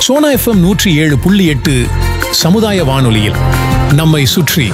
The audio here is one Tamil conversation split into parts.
சோனா எஃப்எம் நூற்றி ஏழு புள்ளி எட்டு சமுதாய வானொலியில் நம்மை சுற்றி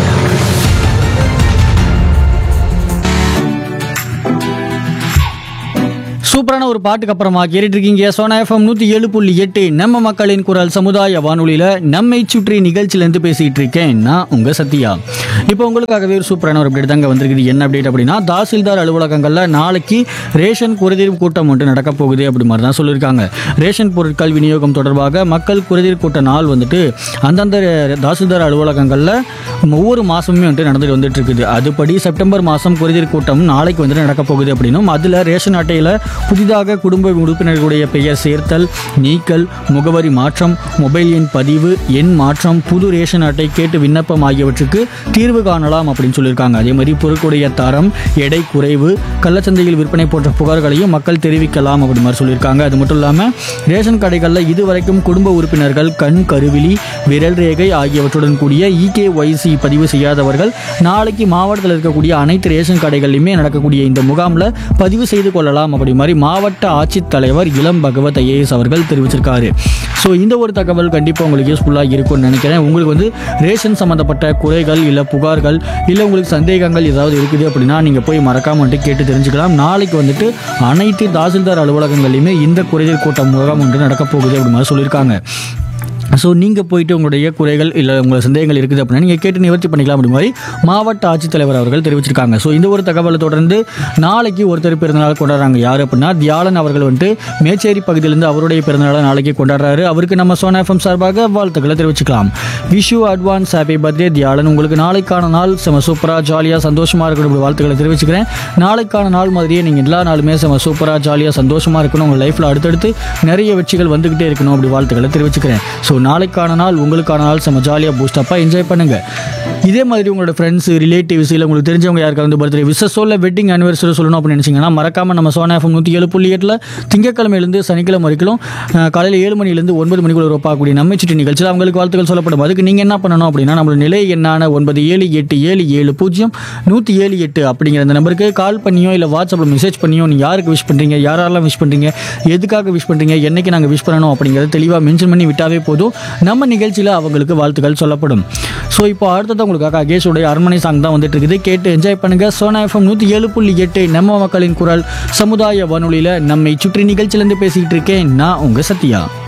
சூப்பரான ஒரு பாட்டுக்கு அப்புறமா கேட்டுட்டு இருக்கீங்க சோனா எஃப்எம் நூற்றி ஏழு புள்ளி எட்டு நம்ம மக்களின் குரல் சமுதாய வானொலியில் நம்மை சுற்றி நிகழ்ச்சியிலேருந்து பேசிகிட்டு இருக்கேன் நான் உங்கள் சத்யா இப்போ உங்களுக்காகவே ஒரு சூப்பரான ஒரு அப்டேட் தாங்க வந்திருக்குது என்ன அப்டேட் அப்படின்னா தாசில்தார் அலுவலகங்களில் நாளைக்கு ரேஷன் குறைதீர் கூட்டம் ஒன்று நடக்க போகுது அப்படி மாதிரி தான் சொல்லியிருக்காங்க ரேஷன் பொருட்கள் விநியோகம் தொடர்பாக மக்கள் குறைதீர் கூட்ட நாள் வந்துட்டு அந்தந்த தாசில்தார் அலுவலகங்களில் ஒவ்வொரு மாதமுமே வந்துட்டு நடந்துட்டு வந்துட்டு இருக்குது அதுபடி செப்டம்பர் மாதம் குறைதீர் கூட்டம் நாளைக்கு வந்துட்டு நடக்க போகுது அப்படின்னும் அதில் ரேஷன் அட்டையில் புதிதாக குடும்ப உறுப்பினர்களுடைய பெயர் சேர்த்தல் நீக்கல் முகவரி மாற்றம் மொபைல் எண் பதிவு எண் மாற்றம் புது ரேஷன் அட்டை கேட்டு விண்ணப்பம் ஆகியவற்றுக்கு தீர்வு காணலாம் அப்படின்னு சொல்லியிருக்காங்க அதே மாதிரி பொருட்களுடைய தரம் எடை குறைவு கள்ளச்சந்தையில் விற்பனை போன்ற புகார்களையும் மக்கள் தெரிவிக்கலாம் அப்படி மாதிரி சொல்லியிருக்காங்க அது மட்டும் இல்லாமல் ரேஷன் கடைகளில் இதுவரைக்கும் குடும்ப உறுப்பினர்கள் கண் கருவிழி விரல் ரேகை ஆகியவற்றுடன் கூடிய இகேஒய்சி பதிவு செய்யாதவர்கள் நாளைக்கு மாவட்டத்தில் இருக்கக்கூடிய அனைத்து ரேஷன் கடைகளிலுமே நடக்கக்கூடிய இந்த முகாமில் பதிவு செய்து கொள்ளலாம் அப்படி மாதிரி மாவட்ட ஆட்சித்தலைவர் இளம் பகவத் ஐஏஎஸ் அவர்கள் தெரிவிச்சிருக்காரு ஸோ இந்த ஒரு தகவல் கண்டிப்பாக உங்களுக்கு யூஸ்ஃபுல்லாக இருக்கும்னு நினைக்கிறேன் உங்களுக்கு வந்து ரேஷன் சம்மந்தப்பட்ட குறைகள் இல்லை புகார்கள் இல்லை உங்களுக்கு சந்தேகங்கள் ஏதாவது இருக்குது அப்படின்னா நீங்கள் போய் மறக்காம வந்துட்டு கேட்டு தெரிஞ்சுக்கலாம் நாளைக்கு வந்துட்டு அனைத்து தாசில்தார் அலுவலகங்களையுமே இந்த குறைதீர் கூட்டம் முகாம் ஒன்று நடக்க போகுது அப்படி மாதிரி சொல்லியிருக்காங்க ஸோ நீங்கள் போயிட்டு உங்களுடைய குறைகள் இல்லை உங்கள் சந்தேகங்கள் இருக்குது அப்படின்னா நீங்கள் கேட்டு நிவர்த்தி பண்ணிக்கலாம் அப்படி மாதிரி மாவட்ட ஆட்சித்தலைவர் அவர்கள் தெரிவிச்சிருக்காங்க ஸோ இந்த ஒரு தகவலை தொடர்ந்து நாளைக்கு ஒருத்தர் பிறந்தநாள் கொண்டாடுறாங்க யார் அப்படின்னா தியாளன் அவர்கள் வந்துட்டு மேச்சேரி பகுதியிலேருந்து அவருடைய பிறந்தநாளை நாளைக்கு கொண்டாடுறாரு அவருக்கு நம்ம சோனா எஃப்எம் சார்பாக வாழ்த்துக்களை தெரிவிச்சுக்கலாம் விஷு அட்வான்ஸ் ஹாப்பி பர்த்டே தியாளன் உங்களுக்கு நாளைக்கான நாள் செம சூப்பராக ஜாலியாக சந்தோஷமாக இருக்கணும் இப்படி வாழ்த்துக்களை தெரிவிச்சுக்கிறேன் நாளைக்கான நாள் மாதிரியே நீங்கள் எல்லா நாளுமே செம சூப்பராக ஜாலியாக சந்தோஷமாக இருக்கணும் உங்கள் லைஃப்பில் அடுத்தடுத்து நிறைய வெற்றிகள் வந்துக்கிட்டே இருக்கணும் அப்படி வாழ்த்துக்களை தெரிவிச்சுக்கிறேன் ஸோ நாளைக்கான நாள் உங்களுக்கான நாள் செம ஜாலியாக பூஸ்டப்பாக என்ஜாய் பண்ணுங்கள் இதே மாதிரி உங்களோட ஃப்ரெண்ட்ஸ் ரிலேட்டிவ்ஸ் இல்லை உங்களுக்கு தெரிஞ்சவங்க யாருக்காவது வந்து பர்த்டே விசஸோ இல்லை வெட்டிங் ஆனிவர்சரி சொல்லணும் அப்படின்னு நினச்சிங்கன்னா மறக்காமல் நம்ம சோனா எஃப்எம் நூற்றி ஏழு புள்ளி எட்டில் திங்கக்கிழமையிலேருந்து சனிக்கிழமை வரைக்கும் அஹ், காலையில் ஏழு மணிலேருந்து ஒன்பது மணிக்குள்ள ஒப்பாக்கூடிய நம்ம சிட்டி நிகழ்ச்சியில் அவங்களுக்கு வாழ்த்துக்கள் சொல்லப்படும் அதுக்கு நீங்கள் என்ன பண்ணணும் அப்படின்னா நம்மளோட நிலை எண்ணான ஒன்பது ஏழு எட்டு ஏழு ஏழு பூஜ்ஜியம் நூற்றி ஏழு எட்டு அப்படிங்கிற அந்த நம்பருக்கு கால் பண்ணியோ இல்லை வாட்ஸ்அப்பில் மெசேஜ் பண்ணியோ நீங்கள் யாருக்கு விஷ் பண்ணுறீங்க யாரெல்லாம் விஷ் பண்ணுறீங்க எதுக்காக விஷ் பண்ணுறீங்க என்னைக்கு நாங்கள் விஷ் பண்ணணும் அப்படிங்கிறத தெளிவாக மென்ஷன் பண்ணி விட்டாவே போதும் நம்ம நிகழ்ச்சியில் அவங்களுக்கு வாழ்த்துக்கள் சொல்லப்படும் ஸோ இப்போ அடுத்தது உங்களுக்காக அகேஷோடைய அரண்மனை சாங் தான் வந்துட்டு இருக்குது கேட்டு என்ஜாய் பண்ணுங்க சோனா எஃப்எம் நூற்றி ஏழு புள்ளி எட்டு நம்ம மக்களின் குரல் சமுதாய வானொலியில் நம்மை சுற்றி நிகழ்ச்சியிலேருந்து பேசிக்கிட்டு இருக்கேன் நான் உங்கள் சத்யா